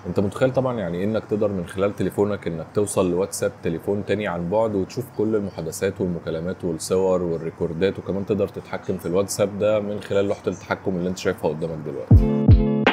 انت متخيل طبعا يعني إيه انك تقدر من خلال تليفونك انك توصل لواتساب تليفون تاني عن بعد وتشوف كل المحادثات والمكالمات والصور والريكوردات وكمان تقدر تتحكم في الواتساب ده من خلال لوحه التحكم اللي انت شايفها قدامك دلوقتي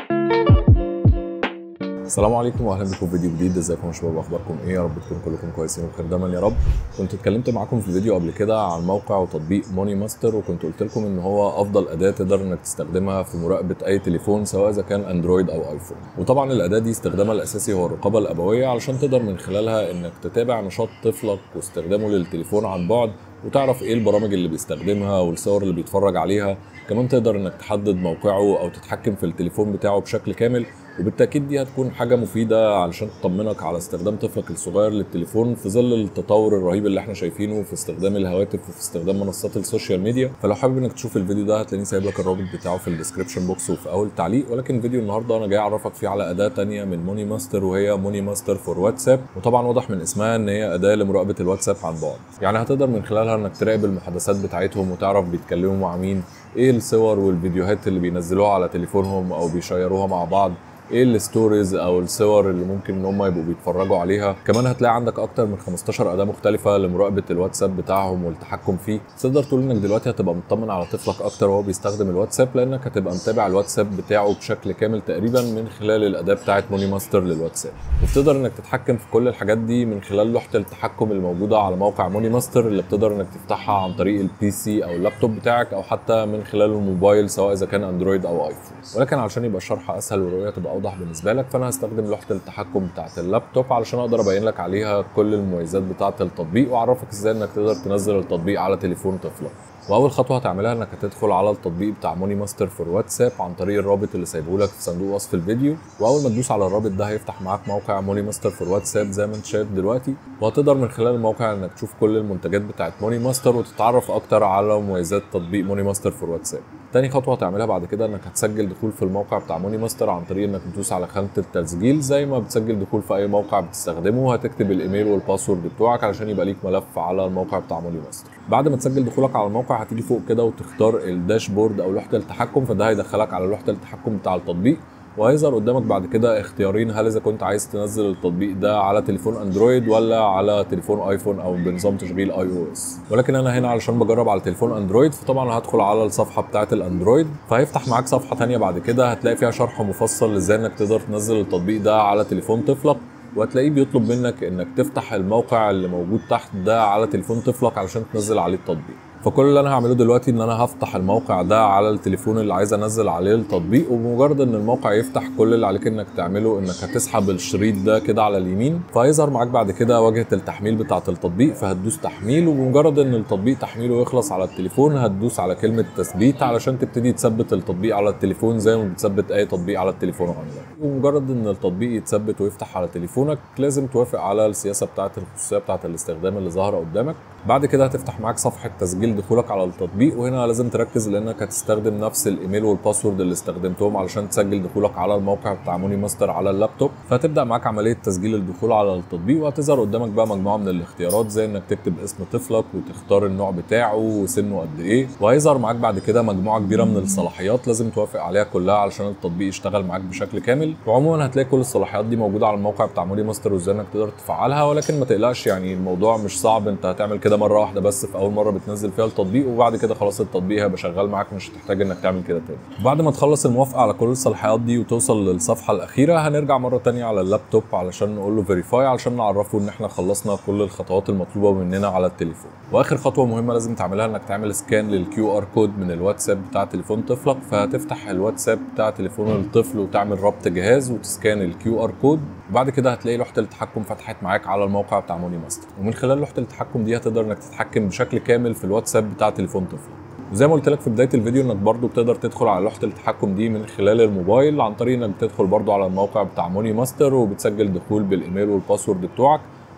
السلام عليكم واهلا بكم في فيديو جديد ازيكم يا شباب اخباركم ايه يا رب تكونوا كلكم كويسين وبخير دايما يا رب كنت اتكلمت معاكم في فيديو قبل كده عن موقع وتطبيق موني ماستر وكنت قلت لكم ان هو افضل اداه تقدر انك تستخدمها في مراقبه اي تليفون سواء اذا كان اندرويد او ايفون وطبعا الاداه دي استخدامها الاساسي هو الرقابه الابويه علشان تقدر من خلالها انك تتابع نشاط طفلك واستخدامه للتليفون عن بعد وتعرف ايه البرامج اللي بيستخدمها والصور اللي بيتفرج عليها كمان تقدر انك تحدد موقعه او تتحكم في التليفون بتاعه بشكل كامل وبالتاكيد دي هتكون حاجه مفيده علشان تطمنك على استخدام طفلك الصغير للتليفون في ظل التطور الرهيب اللي احنا شايفينه في استخدام الهواتف وفي استخدام منصات السوشيال ميديا فلو حابب انك تشوف الفيديو ده هتلاقيني سايب لك الرابط بتاعه في الديسكربشن بوكس وفي اول تعليق ولكن فيديو النهارده انا جاي اعرفك فيه على اداه تانية من موني ماستر وهي موني ماستر فور واتساب وطبعا واضح من اسمها ان هي اداه لمراقبه الواتساب عن بعد يعني هتقدر من خلالها انك تراقب المحادثات بتاعتهم وتعرف بيتكلموا مع مين ايه الصور والفيديوهات اللي بينزلوها على تليفونهم او بيشيروها مع بعض ايه الستوريز او الصور اللي ممكن ان هم يبقوا بيتفرجوا عليها كمان هتلاقي عندك اكتر من 15 اداه مختلفه لمراقبه الواتساب بتاعهم والتحكم فيه تقدر تقول انك دلوقتي هتبقى مطمن على طفلك اكتر وهو بيستخدم الواتساب لانك هتبقى متابع الواتساب بتاعه بشكل كامل تقريبا من خلال الاداه بتاعه موني ماستر للواتساب وبتقدر انك تتحكم في كل الحاجات دي من خلال لوحه التحكم الموجوده على موقع موني ماستر اللي بتقدر انك تفتحها عن طريق البي سي او اللابتوب بتاعك او حتى من خلال الموبايل سواء اذا كان اندرويد او ايفون ولكن علشان يبقى الشرح اسهل والرؤيه تبقى اوضح بالنسبه لك فانا هستخدم لوحه التحكم بتاعه اللابتوب علشان اقدر ابين لك عليها كل المميزات بتاعه التطبيق واعرفك ازاي انك تقدر تنزل التطبيق على تليفون طفلك واول خطوه هتعملها انك هتدخل على التطبيق بتاع موني ماستر فور واتساب عن طريق الرابط اللي سايبه لك في صندوق وصف الفيديو واول ما تدوس على الرابط ده هيفتح معاك موقع موني ماستر فور واتساب زي ما انت شايف دلوقتي وهتقدر من خلال الموقع انك تشوف كل المنتجات بتاعت موني ماستر وتتعرف اكتر على مميزات تطبيق موني ماستر فور واتساب تاني خطوه هتعملها بعد كده انك هتسجل دخول في الموقع بتاع موني ماستر عن طريق انك تدوس على خانه التسجيل زي ما بتسجل دخول في اي موقع بتستخدمه هتكتب الايميل والباسورد بتوعك علشان يبقى ليك ملف على الموقع بتاع موني ماستر بعد ما تسجل دخولك على الموقع هتيجي فوق كده وتختار الداشبورد او لوحه التحكم فده هيدخلك على لوحه التحكم بتاع التطبيق وهيظهر قدامك بعد كده اختيارين هل اذا كنت عايز تنزل التطبيق ده على تليفون اندرويد ولا على تليفون ايفون او بنظام تشغيل اي او اس ولكن انا هنا علشان بجرب على تليفون اندرويد فطبعا هدخل على الصفحه بتاعه الاندرويد فهيفتح معاك صفحه ثانيه بعد كده هتلاقي فيها شرح مفصل ازاي انك تقدر تنزل التطبيق ده على تليفون طفلك وهتلاقيه بيطلب منك انك تفتح الموقع اللي موجود تحت ده على تليفون طفلك علشان تنزل عليه التطبيق فكل اللي انا هعمله دلوقتي ان انا هفتح الموقع ده على التليفون اللي عايز انزل عليه التطبيق وبمجرد ان الموقع يفتح كل اللي عليك انك تعمله انك هتسحب الشريط ده كده على اليمين فهيظهر معاك بعد كده واجهه التحميل بتاعه التطبيق فهتدوس تحميل وبمجرد ان التطبيق تحميله يخلص على التليفون هتدوس على كلمه تثبيت علشان تبتدي تثبت التطبيق على التليفون زي ما بتثبت اي تطبيق على التليفون عندك ومجرد ان التطبيق يتثبت ويفتح على تليفونك لازم توافق على السياسه بتاعه الخصوصيه بتاعه الاستخدام اللي ظاهره قدامك بعد كده هتفتح معاك صفحه تسجيل دخولك على التطبيق وهنا لازم تركز لانك هتستخدم نفس الايميل والباسورد اللي استخدمتهم علشان تسجل دخولك على الموقع بتاع موني ماستر على اللابتوب فهتبدا معاك عمليه تسجيل الدخول على التطبيق وهتظهر قدامك بقى مجموعه من الاختيارات زي انك تكتب اسم طفلك وتختار النوع بتاعه وسنه قد ايه وهيظهر معاك بعد كده مجموعه كبيره من الصلاحيات لازم توافق عليها كلها علشان التطبيق يشتغل معاك بشكل كامل وعموما هتلاقي كل الصلاحيات دي موجوده على الموقع بتاع موني ماستر وازاي انك تقدر تفعلها ولكن ما تقلقش يعني الموضوع مش صعب انت هتعمل كده مره واحده بس في اول مره بتنزل فيها التطبيق وبعد كده خلاص التطبيق هيبقى شغال معاك مش هتحتاج انك تعمل كده تاني بعد ما تخلص الموافقه على كل الصلاحيات دي وتوصل للصفحه الاخيره هنرجع مره تانية على اللابتوب علشان نقول له فيريفاي علشان نعرفه ان احنا خلصنا كل الخطوات المطلوبه مننا على التليفون واخر خطوه مهمه لازم تعملها انك تعمل سكان للكيو ار كود من الواتساب بتاع تليفون طفلك فهتفتح الواتساب بتاع تليفون الطفل وتعمل ربط جهاز وتسكان الكيو ار كود وبعد كده هتلاقي لوحه التحكم فتحت معاك على الموقع بتاع موني ماستر ومن خلال لوحه التحكم دي هتقدر انك تتحكم بشكل كامل في الواتساب بتاع تليفون طفلك وزي ما قلت لك في بدايه الفيديو انك برضو بتقدر تدخل على لوحه التحكم دي من خلال الموبايل عن طريق انك بتدخل برضو على الموقع بتاع موني ماستر وبتسجل دخول بالايميل والباسورد بتوعك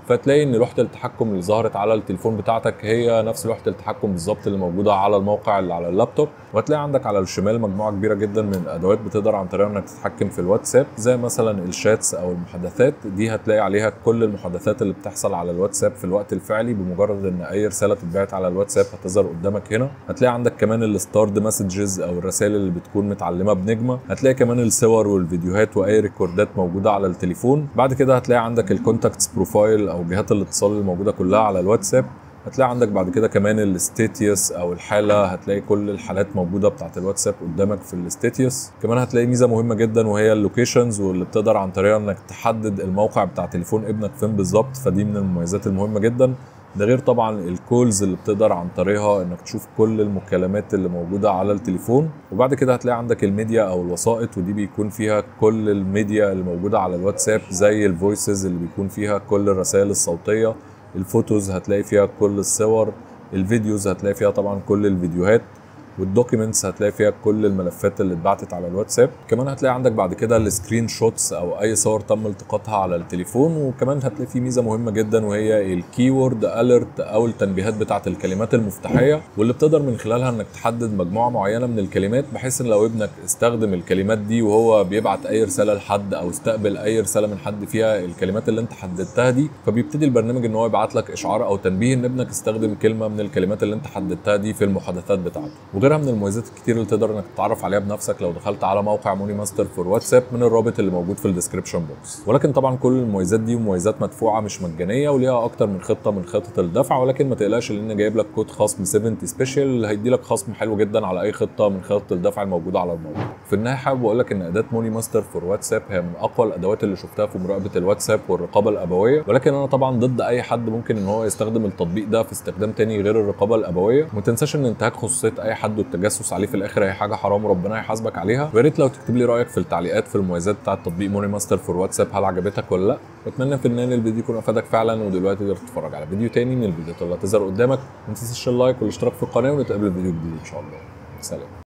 فتلاقي ان لوحه التحكم اللي ظهرت على التليفون بتاعتك هي نفس لوحه التحكم بالظبط اللي موجوده على الموقع اللي على اللابتوب وهتلاقي عندك على الشمال مجموعه كبيره جدا من الادوات بتقدر عن طريقها انك تتحكم في الواتساب زي مثلا الشاتس او المحادثات دي هتلاقي عليها كل المحادثات اللي بتحصل على الواتساب في الوقت الفعلي بمجرد ان اي رساله تتبعت على الواتساب هتظهر قدامك هنا هتلاقي عندك كمان الستارد مسجز او الرسائل اللي بتكون متعلمه بنجمه هتلاقي كمان الصور والفيديوهات واي ريكوردات موجوده على التليفون بعد كده هتلاقي عندك الكونتاكتس بروفايل او جهات الاتصال الموجوده كلها على الواتساب هتلاقي عندك بعد كده كمان الستيتيوس او الحاله هتلاقي كل الحالات موجوده بتاعت الواتساب قدامك في الستيتيوس كمان هتلاقي ميزه مهمه جدا وهي اللوكيشنز واللي بتقدر عن طريقها انك تحدد الموقع بتاع تليفون ابنك فين بالظبط فدي من المميزات المهمه جدا ده غير طبعا الكولز اللي بتقدر عن طريقها انك تشوف كل المكالمات اللي موجوده على التليفون وبعد كده هتلاقي عندك الميديا او الوسائط ودي بيكون فيها كل الميديا اللي موجوده على الواتساب زي الفويسز اللي بيكون فيها كل الرسائل الصوتيه الفوتوز هتلاقي فيها كل الصور الفيديوز هتلاقي فيها طبعا كل الفيديوهات والدوكيومنتس هتلاقي فيها كل الملفات اللي اتبعتت على الواتساب كمان هتلاقي عندك بعد كده السكرين شوتس او اي صور تم التقاطها على التليفون وكمان هتلاقي في ميزه مهمه جدا وهي الكيورد اليرت او التنبيهات بتاعه الكلمات المفتاحيه واللي بتقدر من خلالها انك تحدد مجموعه معينه من الكلمات بحيث ان لو ابنك استخدم الكلمات دي وهو بيبعت اي رساله لحد او استقبل اي رساله من حد فيها الكلمات اللي انت حددتها دي فبيبتدي البرنامج ان هو يبعت لك اشعار او تنبيه ان ابنك استخدم كلمه من الكلمات اللي انت حددتها دي في المحادثات بتاعته وغيرها من المميزات الكتير اللي تقدر انك تتعرف عليها بنفسك لو دخلت على موقع موني ماستر فور واتساب من الرابط اللي موجود في الديسكربشن بوكس ولكن طبعا كل المميزات دي مميزات مدفوعه مش مجانيه وليها اكتر من خطه من خطط الدفع ولكن ما تقلقش لان جايب لك كود خصم 70 سبيشال اللي هيدي لك خصم حلو جدا على اي خطه من خطط الدفع الموجوده على الموقع في النهايه حابب اقول لك ان اداه موني ماستر فور واتساب هي من اقوى الادوات اللي شفتها في مراقبه الواتساب والرقابه الابويه ولكن انا طبعا ضد اي حد ممكن ان هو يستخدم التطبيق ده في استخدام تاني غير الرقابه الابويه وما تنساش ان انتهاك خصوصيه اي حد والتجسس عليه في الاخر هي حاجه حرام وربنا يحاسبك عليها ويا ريت لو تكتب لي رايك في التعليقات في المميزات بتاعه تطبيق موني ماستر فور واتساب هل عجبتك ولا لا واتمنى في النهايه الفيديو يكون افادك فعلا ودلوقتي تقدر تتفرج على فيديو تاني من الفيديوهات اللي هتظهر قدامك ما تنساش اللايك والاشتراك في القناه ونتقابل في فيديو جديد ان شاء الله سلام